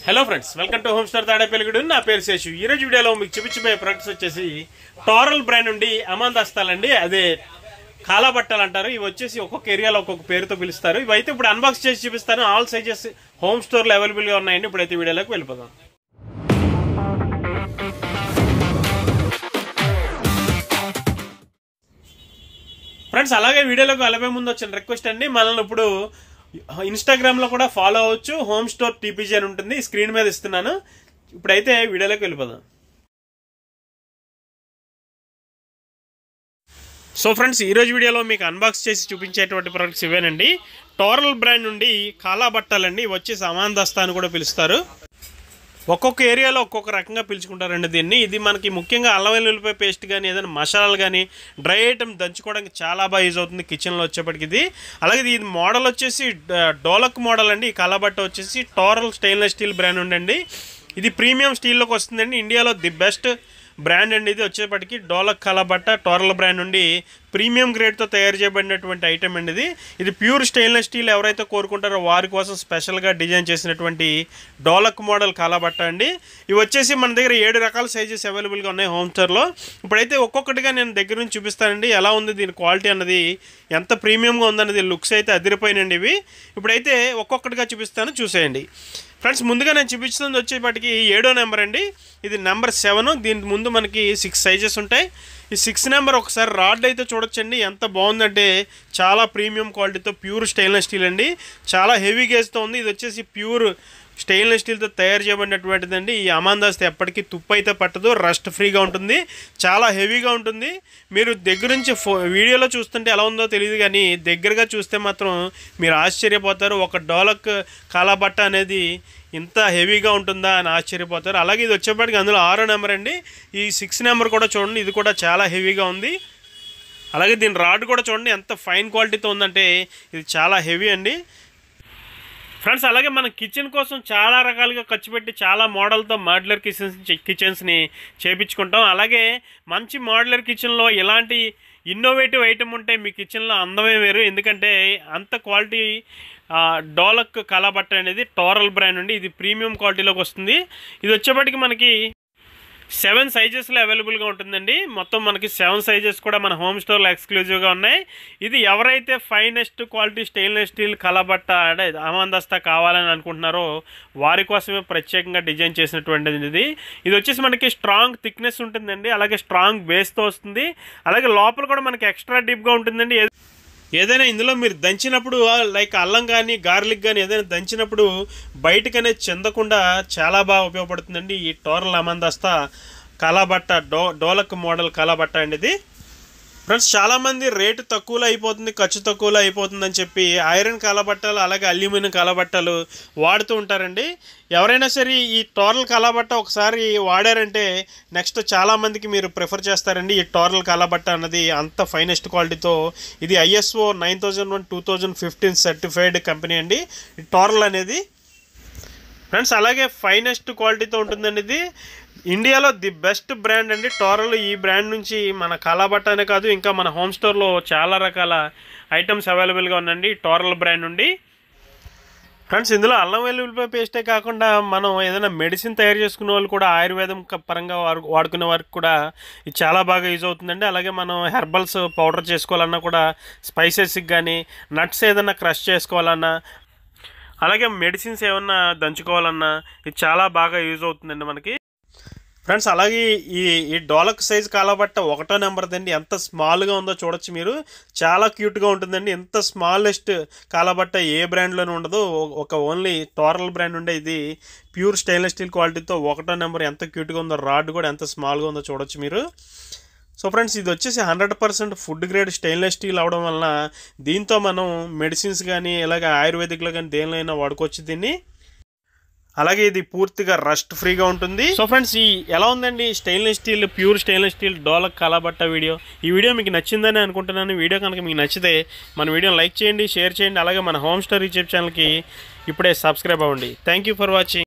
hello friends welcome to home star Tadepalligudem నా పేరు శేషు ఈ రోజు వీడియోలో మీకు చూపించబోయే ప్రొడక్ట్స్ వచ్చేసి టోరల్ బ్రాండ్ నుండి అమాన్ దస్తాలండి అదే కాలా బట్టలు అంటారు ఇవి వచ్చేసి ఒక్కొక్క ఏరియాలో ఒక్కొక్క పేరుతో పిలుస్తారు ఇవి అయితే ఇప్పుడు అన్బాక్స్ చేసి చూపిస్తాను ఆల్ సైజెస్ హోమ్ స్టోర్లో అవైలబుల్ గా ఉన్నాయండి ఇప్పుడైతే వీడియోలోకి వెళ్ళిపోదాం ఫ్రెండ్స్ అలాగే వీడియోలోకి వెళ్ళబోయే ముందు వచ్చిన రిక్వెస్ట్ అండి మనల్ని ఇప్పుడు ఇన్స్టాగ్రామ్ లో కూడా ఫాలో అవ్వచ్చు హోమ్ స్టోర్ టీపీజీ అని ఉంటుంది స్క్రీన్ మీద ఇస్తున్నాను ఇప్పుడైతే వీడియోలోకి వెళ్ళిపోదాం సో ఫ్రెండ్స్ ఈ రోజు వీడియోలో మీకు అన్బాక్స్ చేసి చూపించేటువంటి ప్రొడక్ట్స్ ఇవేనండి టోరల్ బ్రాండ్ నుండి కాలా బట్టలండి ఇవి వచ్చి సమాన్ దస్తా అని కూడా పిలుస్తారు ఒక్కొక్క ఏరియాలో ఒక్కొక్క రకంగా పిలుచుకుంటారండి దీన్ని ఇది మనకి ముఖ్యంగా అల్లం వెల్లుల్లిపాయ పేస్ట్ కానీ ఏదైనా మసాలాలు కానీ డ్రై ఐటమ్ దంచుకోవడానికి చాలా బాగా యూజ్ అవుతుంది కిచెన్లో వచ్చేప్పటికి ఇది అలాగే ఇది మోడల్ వచ్చేసి డ- డోలక్ మోడల్ అండి ఈ కలబట్ట వచ్చేసి టోరల్ స్టెయిన్లెస్ స్టీల్ బ్రాండ్ ఉండండి ఇది ప్రీమియం స్టీల్లోకి వస్తుందండి ఇండియాలో ది బెస్ట్ బ్రాండ్ అండి ఇది వచ్చేప్పటికి డోలక్ కలబట్ట టోరల్ బ్రాండ్ నుండి ప్రీమియం గ్రేడ్తో తయారు చేయబడినటువంటి ఐటమ్ అండి ఇది ఇది ప్యూర్ స్టెయిన్లెస్ స్టీల్ ఎవరైతే కోరుకుంటారో వారి కోసం స్పెషల్గా డిజైన్ చేసినటువంటి డోలక్ మోడల్ కాలాబట్ట అండి ఇవి వచ్చేసి మన దగ్గర ఏడు రకాల సైజెస్ అవైలబుల్గా ఉన్నాయి హోమ్ స్టోర్లో ఇప్పుడైతే ఒక్కొక్కటిగా నేను దగ్గర నుంచి చూపిస్తానండి ఎలా ఉంది దీని క్వాలిటీ అన్నది ఎంత ప్రీమియంగా ఉందన్నది లుక్స్ అయితే అదిరిపోయినండి ఇవి ఇప్పుడైతే ఒక్కొక్కటిగా చూపిస్తాను చూసేయండి ఫ్రెండ్స్ ముందుగా నేను చూపించింది వచ్చేపటికి ఏడో నెంబర్ అండి ఇది నెంబర్ సెవెన్ దీని ముందు మనకి సిక్స్ సైజెస్ ఉంటాయి ఈ సిక్స్ నెంబర్ ఒకసారి రాడ్ అయితే చూడొచ్చండి ఎంత బాగుందంటే చాలా ప్రీమియం క్వాలిటీతో ప్యూర్ స్టెయిన్లెస్ స్టీల్ అండి చాలా హెవీ గేజ్తో ఉంది ఇది వచ్చేసి ప్యూర్ స్టెయిన్లెస్ స్టీల్తో తయారు చేయబడినటువంటిదండి ఈ అమాందాస్తే ఎప్పటికీ తుప్పు అయితే పట్టదు రస్ట్ ఫ్రీగా ఉంటుంది చాలా హెవీగా ఉంటుంది మీరు దగ్గర నుంచి ఫో వీడియోలో చూస్తుంటే ఎలా ఉందో తెలియదు కానీ దగ్గరగా చూస్తే మాత్రం మీరు ఆశ్చర్యపోతారు ఒక డోలక్ కాలాబట్ట అనేది ఇంత హెవీగా ఉంటుందా అని ఆశ్చర్యపోతారు అలాగే ఇది వచ్చేప్పటికి అందులో ఆరో నెంబర్ అండి ఈ సిక్స్ నెంబర్ కూడా చూడండి ఇది కూడా చాలా హెవీగా ఉంది అలాగే దీని రాడ్ కూడా చూడండి ఎంత ఫైన్ క్వాలిటీతో ఉందంటే ఇది చాలా హెవీ అండి ఫ్రెండ్స్ అలాగే మన కిచెన్ కోసం చాలా రకాలుగా ఖర్చు పెట్టి చాలా మోడల్తో మాడ్యులర్ కిచెన్స్ కిచెన్స్ని చేపించుకుంటాం అలాగే మంచి మాడ్యులర్ కిచెన్లో ఇలాంటి ఇన్నోవేటివ్ ఐటమ్ ఉంటే మీ కిచెన్లో అందమే వేరు ఎందుకంటే అంత క్వాలిటీ ఆ, డోలక్ కలాబట్ట అనేది టోరల్ బ్రాండ్ అండి ఇది ప్రీమియం క్వాలిటీలోకి వస్తుంది ఇది వచ్చేప్పటికి మనకి సెవెన్ సైజెస్లో అవైలబుల్గా ఉంటుందండి మొత్తం మనకి సెవెన్ సైజెస్ కూడా మన హోమ్ స్టోర్లో ఎక్స్క్లూజివ్గా ఉన్నాయి ఇది ఎవరైతే ఫైనెస్ట్ క్వాలిటీ స్టెయిన్లెస్ స్టీల్ కలబట్ట అంటే అమందస్తా కావాలని అనుకుంటున్నారో వారి కోసమే ప్రత్యేకంగా డిజైన్ చేసినటువంటిది ఇది ఇది వచ్చేసి మనకి స్ట్రాంగ్ థిక్నెస్ ఉంటుందండి అలాగే స్ట్రాంగ్ బేస్తో వస్తుంది అలాగే లోపల కూడా మనకి ఎక్స్ట్రా డీప్గా ఉంటుందండి ఏ- ఏదైనా ఇందులో మీరు దంచినప్పుడు లైక్ అల్లం కానీ గార్లిక్ కానీ ఏదైనా దంచినప్పుడు బయటకనే చెందకుండా చాలా బాగా ఉపయోగపడుతుందండి ఈ టోరల్ అమందస్తా కలాబట్ట డో డోలక్ మోడల్ కలాబట్ట అండి ఇది ఫ్రెండ్స్ చాలామంది రేటు తక్కువలో అయిపోతుంది ఖర్చు తక్కువలో అయిపోతుందని చెప్పి ఐరన్ కలబట్టలు అలాగే అల్యూమినియం కలబట్టలు వాడుతూ ఉంటారండి ఎవరైనా సరే ఈ టోరల్ కలబట్ట ఒకసారి వాడారంటే నెక్స్ట్ చాలామందికి మీరు ప్రిఫర్ చేస్తారండి ఈ టోరల్ కలబట్ట అన్నది అంత ఫైనెస్ట్ క్వాలిటీతో ఇది ISO nine thousand one two thousand fifteen certified company అండి ఈ టోరల్ అనేది ఫ్రెండ్స్ అలాగే ఫైనెస్ట్ క్వాలిటీతో ఉంటుందండి ఇది ఇండియాలో ది బెస్ట్ బ్రాండ్ అండి టోరల్ ఈ బ్రాండ్ నుంచి మన కలాబట్ట అనే కాదు ఇంకా మన హోమ్ స్టోర్లో చాలా రకాల ఐటమ్స్ అవైలబుల్గా ఉందండి టోరల్ బ్రాండ్ నుండి ఫ్రెండ్స్ ఇందులో అల్లం వెల్లుల్లిపాయ పేస్టే కాకుండా మనం ఏదైనా మెడిసిన్ తయారు చేసుకునే వాళ్ళు కూడా ఆయుర్వేదం క- పరంగా వారు- వాడుకునే వారికి కూడా ఇది చాలా బాగా యూజ్ అవుతుందండి అలాగే మనం హెర్బల్స్ పౌడర్ చేసుకోవాలన్నా కూడా స్పైసెస్కి కానీ నట్స్ ఏదైనా క్రష్ చేసుకోవాలన్నా అలాగే మెడిసిన్స్ ఏమన్నా దంచుకోవాలన్నా ఇది చాలా బాగా యూజ్ అవుతుందండి మనకి ఫ్రెండ్స్ అలాగే ఈ ఈ డోలక్ సైజ్ కాలబట్ట ఒకటో నెంబర్ దండి ఎంత స్మాల్గా ఉందో చూడొచ్చు మీరు చాలా క్యూట్గా ఉంటుందండి ఎంత స్మాలెస్ట్ కాలబట్ట ఏ బ్రాండ్లోనూ ఉండదు ఒ- ఒక ఓన్లీ టోరల్ బ్రాండ్ ఉండే ఇది ప్యూర్ స్టెయిన్లెస్ స్టీల్ క్వాలిటీతో ఒకటో నెంబర్ ఎంత క్యూట్గా ఉందో రాడ్ కూడా ఎంత స్మాల్గా ఉందో చూడొచ్చు మీరు సో ఫ్రెండ్స్ ఇది వచ్చేసి hundred percent food grade stainless steel అవడం వలన దీంతో మనం మెడిసిన్స్ కానీ ఇలాగ ఆయుర్వేదిక్లో కానీ దేనిలో వాడుకోవచ్చు దీన్ని అలాగే ఇది పూర్తిగా రస్ట్ ఫ్రీగా ఉంటుంది సో ఫ్రెండ్స్ ఈ ఎలా ఉందండి stainless steel pure stainless steel డోలక్ కలబట్ట వీడియో ఈ వీడియో మీకు నచ్చిందని అనుకుంటున్నాను వీడియో కనుక మీకు నచ్చితే మన వీడియోని లైక్ చేయండి షేర్ చేయండి అలాగే మన హోమ్ స్టోరీ యూట్యూబ్ ఛానల్కి ఇప్పుడే సబ్స్క్రైబ్ అవ్వండి థ్యాంక్ యూ ఫర్ వాచింగ్